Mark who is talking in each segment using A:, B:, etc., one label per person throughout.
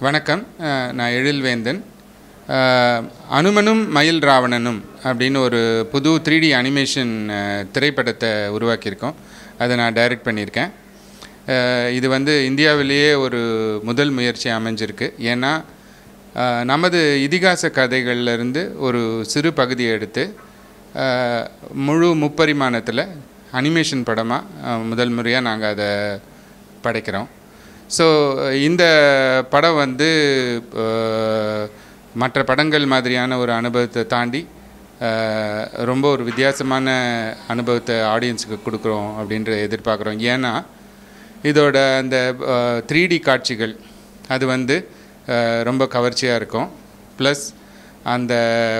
A: வணக்கம் அஹ், நான் எழில்வேந்தன் அஹ், அனுமனும் மயில் ராவணனும் அப்படின்னு ஒரு புது த்ரீ டி அனிமேஷன் திரைப்படத்தை உருவாக்கியிருக்கோம் அதை நான் டைரக்ட் பண்ணியிருக்கேன் அஹ், இது வந்து இந்தியாவிலேயே ஒரு முதல் முயற்சி அமைஞ்சிருக்கு ஏன்னா அஹ், நமது இதிகாச கதைகள்ல இருந்து ஒரு சிறு பகுதியை எடுத்து அஹ், முழு முப்பரிமாணத்தில் அனிமேஷன் படமாக முதல் முறையாக நாங்கள் அதை படைக்கிறோம் ஸோ இந்த படம் வந்து அஹ், மற்ற படங்கள் மாதிரியான ஒரு அனுபவத்தை தாண்டி அஹ், ரொம்ப ஒரு வித்தியாசமான அனுபவத்தை ஆடியன்ஸுக்கு கொடுக்குறோம் அப்படின்ற எதிர்பார்க்குறோம் ஏன்னா இதோட அந்த த்ரீ டி காட்சிகள் அது வந்து அஹ், ரொம்ப கவர்ச்சியாக இருக்கும் ப்ளஸ் அந்த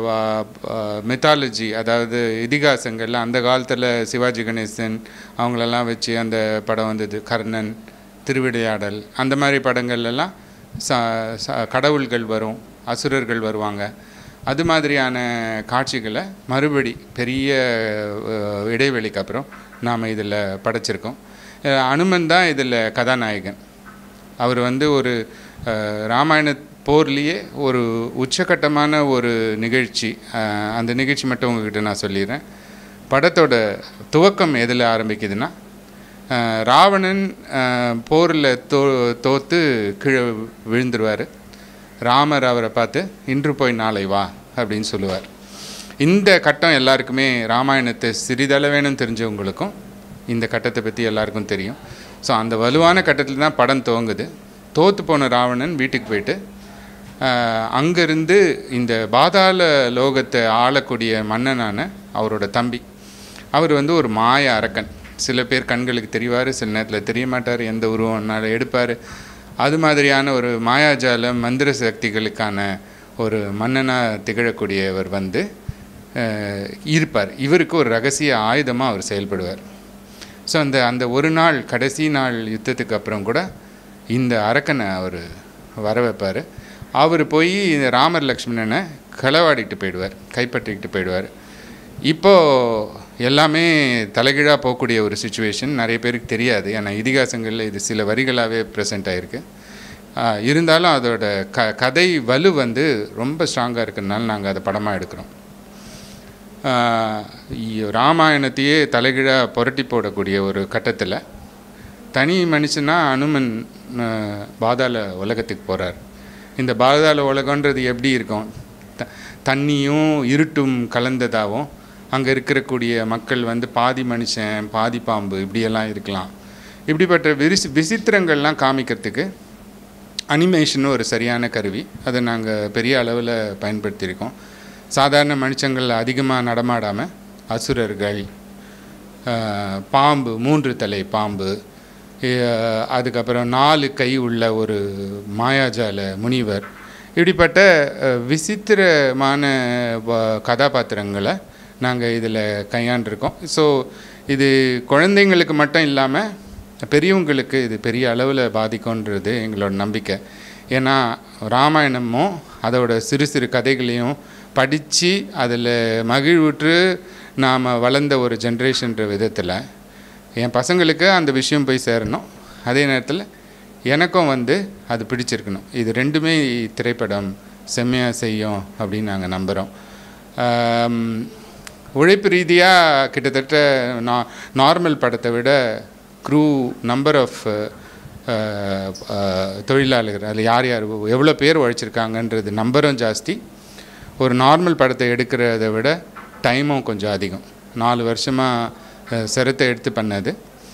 A: மித்தாலஜி அதாவது இதிகாசங்கள்ல அந்த காலத்தில் சிவாஜி கணேசன் அவங்களெல்லாம் வச்சு அந்த படம் வந்தது கர்ணன் திருவிளையாடல் அந்த மாதிரி படங்கள்லாம் ச ச- கடவுள்கள் வரும் அசுரர்கள் வருவாங்க அது மாதிரியான காட்சிகளை மறுபடி பெரிய அஹ், இடைவெளிக்கு அப்புறம் நாம் இதில் படைச்சிருக்கோம் அஹ், அனுமன் தான் இதில் கதாநாயகன் அவர் வந்து ஒரு அஹ், ராமாயண போர்லேயே ஒரு உச்சகட்டமான ஒரு நிகழ்ச்சி அஹ், அந்த நிகழ்ச்சி மட்டும் உங்ககிட்ட நான் சொல்லிடுறேன் படத்தோட துவக்கம் எதில் ஆரம்பிக்குதுன்னா அஹ், ராவணன் போரில் தோ தோத்து கீழே விழுந்துருவார் ராமர் அவரை பார்த்து இன்று போய் நாளை வா அப்படின்னு சொல்லுவார் இந்த கட்டம் எல்லாருக்குமே ராமாயணத்தை சிறிதளவேனும் தெரிஞ்சவங்களுக்கும் இந்த கட்டத்தை பற்றி எல்லாருக்கும் தெரியும் ஸோ அந்த வலுவான கட்டத்தில் தான் படம் துவங்குது தோத்து போன ராவணன் வீட்டுக்கு போயிட்டு அங்கேருந்து இந்த பாதாள லோகத்தை ஆளக்கூடிய மன்னனான அவரோட தம்பி அவர் வந்து ஒரு மாய அரக்கன் சில பேர் கண்களுக்கு தெரிவார் சில நேரத்தில் தெரிய மாட்டார் எந்த உருவம்னால எடுப்பார் அது மாதிரியான ஒரு மாயாஜால மந்திர சக்திகளுக்கான ஒரு மன்னனாக திகழக்கூடியவர் வந்து அஹ், இருப்பார் இவருக்கு ஒரு ரகசிய ஆயுதமாக அவர் செயல்படுவார் ஸோ அந்த அந்த ஒரு நாள் கடைசி நாள் யுத்தத்துக்கு அப்புறம் கூட இந்த அரக்கனை அவர் வர வைப்பார் அவர் போய் இந்த ராமர் லக்ஷ்மணனை களவாடிட்டு போயிடுவார் கைப்பற்றிக்கிட்டு போயிடுவார் இப்போது எல்லாமே தலைகீழாக போகக்கூடிய ஒரு சுச்சுவேஷன் நிறைய பேருக்கு தெரியாது ஏன்னா இதிகாசங்களில் இது சில வரிகளாகவே ப்ரெசென்ட் ஆகிருக்கு ஆஹ், இருந்தாலும் அதோட க கதை வலு வந்து ரொம்ப ஸ்ட்ராங்காக இருக்கிறதுனால நாங்கள் அதை படமாக எடுக்கிறோம் ஆஹ், இ- ராமாயணத்தையே தலைகீழாக புரட்டி போடக்கூடிய ஒரு கட்டத்தில் தனி மனுஷனா அனுமன் ஆஹ், பாதாள உலகத்துக்கு போகிறார் இந்த பாதாள உலகன்றது எப்படி இருக்கும் த தண்ணியும் இருட்டும் கலந்ததாகவும் அங்கே இருக்கக்கூடிய மக்கள் வந்து பாதி மனுஷன் பாதி பாம்பு இப்படியெல்லாம் இருக்கலாம் இப்படிப்பட்ட விரிசி விசித்திரங்கள்லாம் காமிக்கிறதுக்கு அனிமேஷன் ஒரு சரியான கருவி அதை நாங்கள் பெரிய அளவில் பயன்படுத்தியிருக்கோம் சாதாரண மனுஷங்கள் அதிகமாக நடமாடாமல் அசுரர்கள் ஆஹ், பாம்பு மூன்று தலை பாம்பு ஆஹ், அதுக்கப்புறம் நாலு கை உள்ள ஒரு மாயாஜால முனிவர் இப்படிப்பட்ட ஆஹ், விசித்திரமான வ- கதாபாத்திரங்களை நாங்கள் இதில் கையாண்டிருக்கோம் ஸோ இது குழந்தைங்களுக்கு மட்டும் இல்லாமல் பெரியவங்களுக்கு இது பெரிய அளவில் பாதிக்கும்ன்றது எங்களோட நம்பிக்கை ஏன்னா ராமாயணமும் அதோட சிறு சிறு கதைகளையும் படித்து அதில் மகிழ்வுற்று நாம் வளர்ந்த ஒரு ஜென்ரேஷன்ற விதத்தில் என் பசங்களுக்கு அந்த விஷயம் போய் சேரணும் அதே நேரத்தில் எனக்கும் வந்து அது பிடிச்சிருக்கணும் இது ரெண்டுமே திரைப்படம் செம்மையாக செய்யும் அப்படின்னு நாங்கள் நம்புகிறோம் ஆம், உழைப்பு ரீதியாக கிட்டத்தட்ட நா நார்மல் படத்தை விட க்ரூ நம்பர் ஆஃப் தொழிலாளர்கள் அதில் யார் யார் எவ்வளோ பேர் உழைச்சிருக்காங்கன்றது நம்பரும் ஜாஸ்தி ஒரு நார்மல் படத்தை எடுக்கிறத விட டைமும் கொஞ்சம் அதிகம் நாலு வருஷமாக சிரத்தை எடுத்து பண்ணது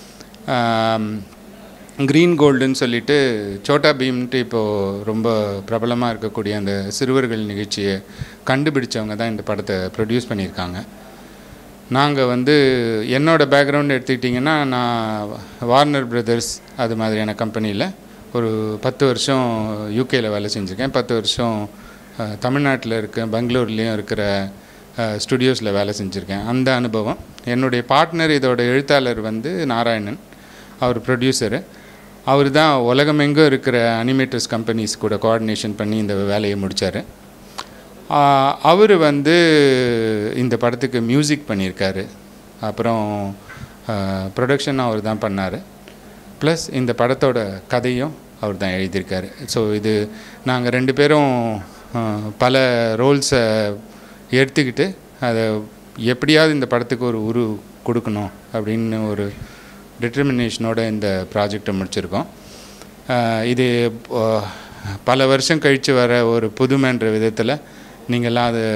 A: க்ரீன் கோல்டுன்னு சொல்லிட்டு சோட்டா பீம்ன்ட்டு இப்போது ரொம்ப பிரபலமாக இருக்கக்கூடிய அந்த சிறுவர்கள் நிகழ்ச்சியை கண்டுபிடிச்சவங்க தான் இந்த படத்தை ப்ரொடியூஸ் பண்ணியிருக்காங்க நாங்கள் வந்து என்னோடய பேக்ரவுண்ட் எடுத்துக்கிட்டிங்கன்னா நான் வார்னர் பிரதர்ஸ் அது மாதிரியான கம்பெனியில் ஒரு பத்து வருஷம் யூகேயில் வேலை செஞ்சுருக்கேன் பத்து வருஷம் அஹ், தமிழ்நாட்டில் இருக்க பெங்களூர்லேயும் இருக்கிற ஸ்டுடியோஸில் வேலை செஞ்சுருக்கேன் அந்த அனுபவம் என்னுடைய பார்ட்னர் இதோட எழுத்தாளர் வந்து நாராயணன் அவர் ப்ரொடியூசரு அவர் தான் உலகமெங்கும் இருக்கிற அனிமேட்டர்ஸ் கம்பெனிஸ் கூட கோஆர்டினேஷன் பண்ணி இந்த வேலையை முடித்தார் அவர் வந்து இந்த படத்துக்கு மியூசிக் பண்ணியிருக்காரு அப்புறம் ப்ரொடக்ஷன் அவர் தான் பண்ணார் ப்ளஸ் இந்த படத்தோட கதையும் அவர் தான் எழுதியிருக்காரு ஸோ இது நாங்கள் ரெண்டு பேரும் அஹ், பல ரோல்ஸை எடுத்துக்கிட்டு அதை எப்படியாவது இந்த படத்துக்கு ஒரு உரு கொடுக்கணும் அப்படின்னு ஒரு டிட்டர்மினேஷனோட இந்த ப்ராஜெக்டை முடிச்சிருக்கோம் அஹ், இது அஹ், பல வருஷம் கழித்து வர ஒரு புதுமைன்ற விதத்தில் நீங்கள்லாம் அதை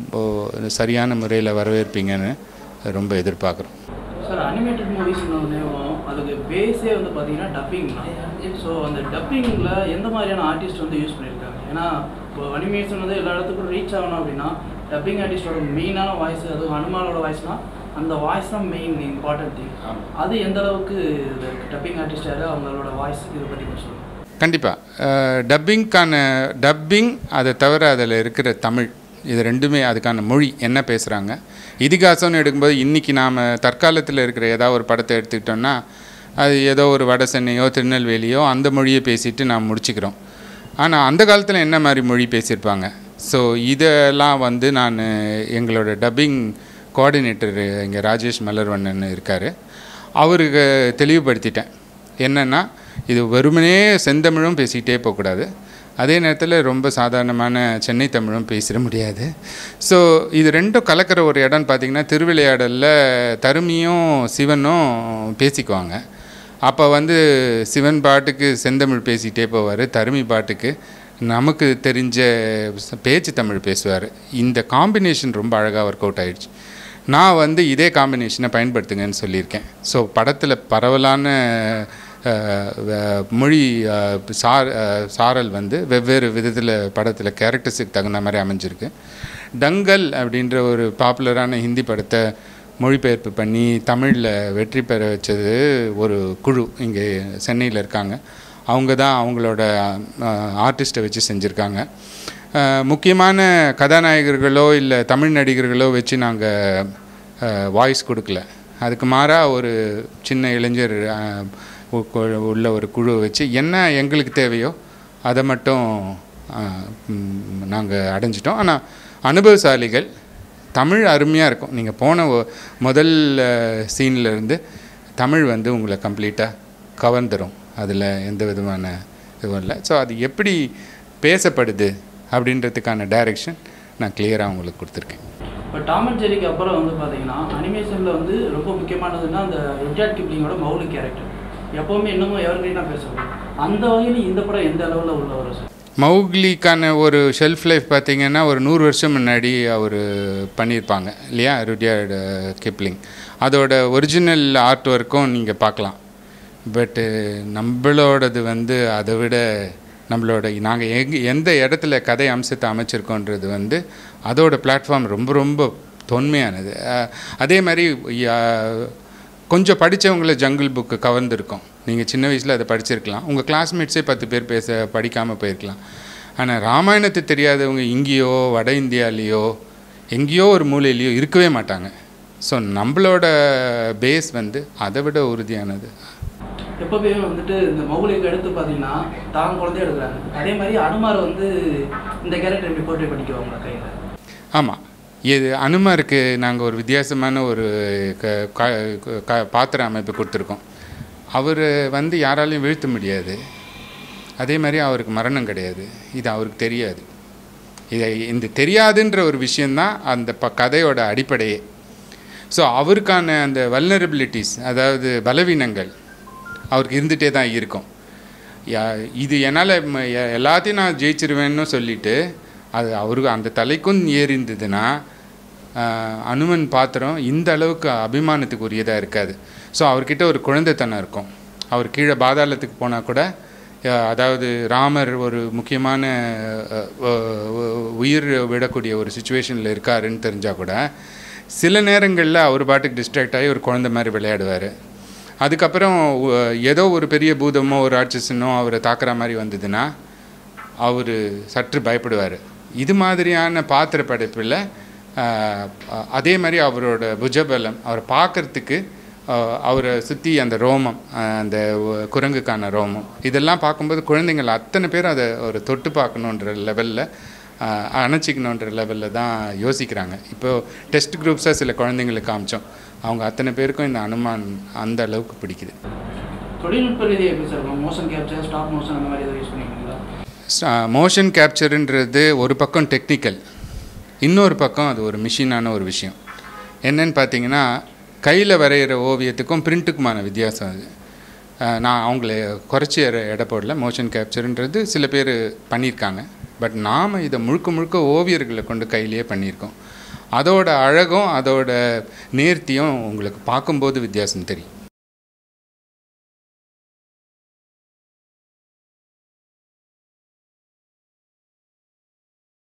A: ஓ- சரியான முறையில் வரவேற்பீங்கன்னு ரொம்ப எதிர்பார்க்குறோம்
B: சார் அனிமேட்டட் மூவிஸ் அதுக்கு பேஸே வந்து பார்த்தீங்கன்னா டப்பிங் தான் ஸோ அந்த டப்பிங்கில் எந்த மாதிரியான ஆர்டிஸ்ட் வந்து யூஸ் பண்ணியிருக்காங்க ஏன்னா இப்போ அனிமேஷன் வந்து எல்லா இடத்துக்கும் ரீச் ஆகணும் அப்படின்னா டப்பிங் ஆர்டிஸ்டோட மெயினான வாய்ஸ் அதுவும் ஹனுமானோட வாய்ஸ்னால் அந்த வாய்ஸ் தான் மெயின் இம்பார்ட்டன்ட் திங் அது எந்த அளவுக்கு டப்பிங் ஆர்டிஸ்ட் யார் அவங்களோட வாய்ஸ் இதை பற்றி கொஞ்சம் சொல்லுங்கள்
A: கண்டிப்பாக டப்பிங்க்கான டப்பிங் அதை தவிர அதில் இருக்கிற தமிழ் இது ரெண்டுமே அதுக்கான மொழி என்ன பேசுகிறாங்க இதிகாசம்னு எடுக்கும்போது இன்றைக்கி நாம் தற்காலத்தில் இருக்கிற ஏதாவது ஒரு படத்தை எடுத்துக்கிட்டோம்னா அது ஏதோ ஒரு வட சென்னையோ திருநெல்வேலியோ அந்த மொழியை பேசிட்டு நாம் முடிச்சுக்கிறோம் ஆனால் அந்த காலத்தில் என்ன மாதிரி மொழி பேசியிருப்பாங்க ஸோ இதெல்லாம் வந்து நான் எங்களோட டப்பிங் கோஆர்டினேட்டர் இங்கே ராஜேஷ் மலர்வண்ணன் இருக்கார் அவருக்கு தெளிவுபடுத்திட்டேன் என்னென்னா இது வெறுமனே செந்தமிழும் பேசிக்கிட்டே போகக்கூடாது அதே நேரத்தில் ரொம்ப சாதாரணமான சென்னை தமிழும் பேசிட முடியாது ஸோ இது ரெண்டும் கலக்கிற ஒரு இடம்னு பார்த்திங்கன்னா திருவிளையாடலில் தருமியும் சிவனும் பேசிக்குவாங்க அப்போ வந்து சிவன் பாட்டுக்கு செந்தமிழ் பேசிக்கிட்டே போவார் தருமி பாட்டுக்கு நமக்கு தெரிஞ்ச ச- பேச்சு தமிழ் பேசுவார் இந்த காம்பினேஷன் ரொம்ப அழகாக ஒர்க் அவுட் ஆயிடுச்சு நான் வந்து இதே காம்பினேஷனை பயன்படுத்துங்கன்னு சொல்லியிருக்கேன் ஸோ படத்தில் பரவலான அஹ், வ- மொழி அஹ், சார் அஹ், சாரல் வந்து வெவ்வேறு விதத்தில் படத்தில் கேரக்டர்ஸுக்கு தகுந்த மாதிரி அமைஞ்சிருக்கு டங்கல் அப்படின்ற ஒரு பாப்புலரான ஹிந்தி படத்தை மொழிபெயர்ப்பு பண்ணி தமிழில் வெற்றி பெற வச்சது ஒரு குழு இங்கே சென்னையில் இருக்காங்க அவங்க தான் அவங்களோட ஆர்டிஸ்ட்டை வச்சு செஞ்சுருக்காங்க அஹ், முக்கியமான கதாநாயகர்களோ இல்லை தமிழ் நடிகர்களோ வச்சு நாங்கள் வாய்ஸ் கொடுக்கல அதுக்கு மாறாக ஒரு சின்ன இளைஞர் அஹ், உ- கு- உள்ள ஒரு குழுவை வச்சு என்ன எங்களுக்கு தேவையோ அதை மட்டும் நாங்கள் அடைஞ்சிட்டோம் ஆனால் அனுபவசாலிகள் தமிழ் அருமையாக இருக்கும் நீங்கள் போன ஒ- முதல் சீன்ல இருந்து தமிழ் வந்து உங்களை கம்ப்ளீட்டாக கவர்ந்துடும் அதில் எந்த விதமான இதுவும் இல்லை ஸோ அது எப்படி பேசப்படுது அப்படின்றதுக்கான டைரெக்ஷன் நான் கிளியராக உங்களுக்கு கொடுத்துருக்கேன்
B: இப்போ டாம் அண்ட் ஜெரிக்கு அப்புறம் வந்து பார்த்தீங்கன்னா அனிமேஷனில் வந்து ரொம்ப முக்கியமானதுன்னா அந்த ருட்யார்ட் கிப்ளிங்கோட மௌலி கேரக்டர் எப்போவுமே இன்னமும் எவர்கிரீனாக பேசுவோம் அந்த வகையில் இந்த படம் எந்த அளவில் உள்ள வரும் சார்
A: மௌக்லிக்கான ஒரு ஷெல்ஃப் லைஃப் பார்த்தீங்கன்னா ஒரு நூறு வருஷம் முன்னாடி அவர் பண்ணியிருப்பாங்க இல்லையா ருடியார்டு கிப்ளிங் அதோட ஒரிஜினல் ஆர்ட் ஒர்க்கும் நீங்கள் பார்க்கலாம் பட்டு நம்மளோடது வந்து அதை விட நம்மளோட நாங்கள் எங் எந்த இடத்துல கதை அம்சத்தை அமைச்சிருக்கோன்றது வந்து அதோட பிளாட்ஃபார்ம் ரொம்ப ரொம்ப தொன்மையானது அஹ், அதே மாதிரி யா- கொஞ்சம் படித்தவங்கள ஜங்கிள் புக்கு கவர்ந்துருக்கும் நீங்கள் சின்ன வயசில் அதை படிச்சிருக்கலாம் உங்கள் கிளாஸ்மேட்ஸே பத்து பேர் பேச படிக்காமல் போயிருக்கலாம் ஆனால் ராமாயணத்தை தெரியாதவங்க இங்கேயோ வட இந்தியாலேயோ எங்கேயோ ஒரு மூலையிலையோ இருக்கவே மாட்டாங்க ஸோ நம்மளோட பேஸ் வந்து அதை விட உறுதியானது
B: எப்போவே வந்துட்டு இந்த மௌலிக்கு எடுத்து பார்த்தீங்கன்னா தான் குழந்தைய எடுக்கிறாங்க அதே மாதிரி அனுமார் வந்து இந்த கேரக்டர் எப்படி போர்ட்ரே பண்ணிக்குவாங்க கையில்
A: ஆமாம் இது அனுமாருக்கு நாங்கள் ஒரு வித்தியாசமான ஒரு க க- க பாத்திர அமைப்பு கொடுத்துருக்கோம் அவர் வந்து யாராலையும் வீழ்த்த முடியாது அதே மாதிரி அவருக்கு மரணம் கிடையாது இது அவருக்கு தெரியாது இதை இந்த தெரியாதுன்ற ஒரு விஷயந்தான் அந்த ப கதையோட அடிப்படையே ஸோ அவருக்கான அந்த வல்னரபிலிட்டிஸ் அதாவது பலவீனங்கள் அவருக்கு இருந்துகிட்டே தான் இருக்கும் யா- இது என்னால் எல்லாத்தையும் நான் ஜெயிச்சிருவேன்னு சொல்லிட்டு அது அவருக்கு அந்த தலைக்கும் ஏறி இருந்ததுன்னா ஆஹ், அனுமன் பாத்திரம் இந்த அளவுக்கு அபிமானத்துக்கு உரியதாக இருக்காது ஸோ அவர்கிட்ட ஒரு குழந்தைத்தனம் இருக்கும் அவர் கீழே பாதாளத்துக்கு போனால் கூட அஹ், அதாவது ராமர் ஒரு முக்கியமான அஹ், அஹ், உயிர் விடக்கூடிய ஒரு சுச்சுவேஷனில் இருக்காருன்னு தெரிஞ்சால் கூட சில நேரங்களில் அவர் பாட்டுக்கு டிஸ்ட்ராக்ட் ஆகி ஒரு குழந்தை மாதிரி விளையாடுவார் அதுக்கப்புறம் உ- ஏதோ ஒரு பெரிய பூதமோ ஒரு ராட்சசனோ அவரை தாக்குற மாதிரி வந்ததுன்னா அவர் சற்று பயப்படுவார் இது மாதிரியான பாத்திர படைப்பில் அதே மாதிரி அவரோட புஜபலம் அவரை பார்க்கறதுக்கு ஆஹ், அவரை சுற்றி அந்த ரோமம் ஆஹ், அந்த ஒ- குரங்குக்கான ரோமம் இதெல்லாம் பார்க்கும்போது குழந்தைங்கள் அத்தனை பேர் அதை ஒரு தொட்டு பார்க்கணுன்ற லெவலில் அணைச்சிக்கணுன்ற லெவலில் தான் யோசிக்கிறாங்க இப்போது டெஸ்ட் குரூப்ஸாக சில குழந்தைங்களுக்கு காமிச்சோம் அவங்க அத்தனை பேருக்கும் இந்த அனுமான் அந்த அளவுக்கு பிடிக்குது
B: தொழில்நுட்ப ரீதியாக எப்படி சார் இருக்கும் மோஷன் கேப்சர் ஸ்டாப் மோஷன் அந்த மாதிரி எதாவது யூஸ் பண்ணிருக்கீங்களா
A: மோஷன் கேப்சருன்றது ஒரு பக்கம் டெக்னிக்கல் இன்னொரு பக்கம் அது ஒரு மிஷினான ஒரு விஷயம் என்னன்னு பார்த்தீங்கன்னா கையில் வரைகிற ஓவியத்துக்கும் பிரிண்ட்டுக்குமான வித்தியாசம் அது அஹ், நான் அவங்கள குறைச்சி எடை எடை போடல மோஷன் கேப்சருன்றது சில பேர் பண்ணியிருக்காங்க பட் நாம் இதை முழுக்க முழுக்க ஓவியர்களை கொண்டு கையிலேயே பண்ணியிருக்கோம் அதோட அழகும் அதோட நேர்த்தியும் உங்களுக்கு பார்க்கும்போது வித்தியாசம் தெரியும்